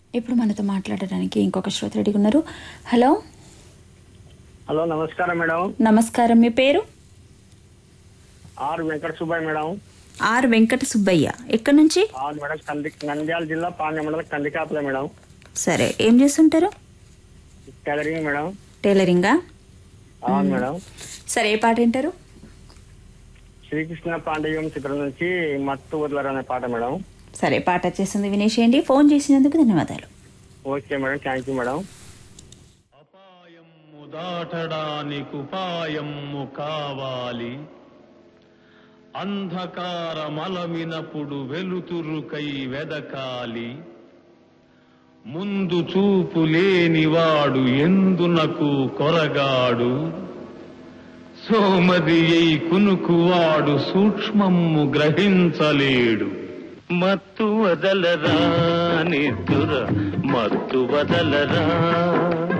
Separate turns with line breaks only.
ఇప్పుడు మనతో మాట్లాడడానికి ఇంకొక శ్రోత రెడీగా ఉన్నారు హలో
హలో నమస్కారం మేడం
నమస్కారం మీ పేరు
R Venkata Subbaiah madam
R Venkata Subbaiah ఎక్కడి నుంచి
అవును మేడం కంది నంద్యాల జిల్లా పాండ్య మండలం కందికాపుల మేడం
సరే ఏం చేస్తుంటారు
టైలరింగ్ మేడం
టైలరింగా
అవును మేడం
సరే ఏ పాట వింటారు
శ్రీకృష్ణ పాండవ్యం చిత్రం నుంచి మత్తు వదలరు అనే పాట మేడం
సరే పాట వచ్చేసింది వినేసేయండి ఫోన్ చేసినందుకు ధన్యవాదాలు
okay madam thank you madam
అపాయము దాటడానికి ఉపాయము కావాలి అంధకారమలమినప్పుడు వెలుతురుకై వెదకాలి ముందు చూపు లేనివాడు ఎందునకు కొరగాడు సోమది అయి కునుకువాడు సూక్ష్మము గ్రహించలేడు మత్తు వదలరా నిద్దుర మత్తు వదలరా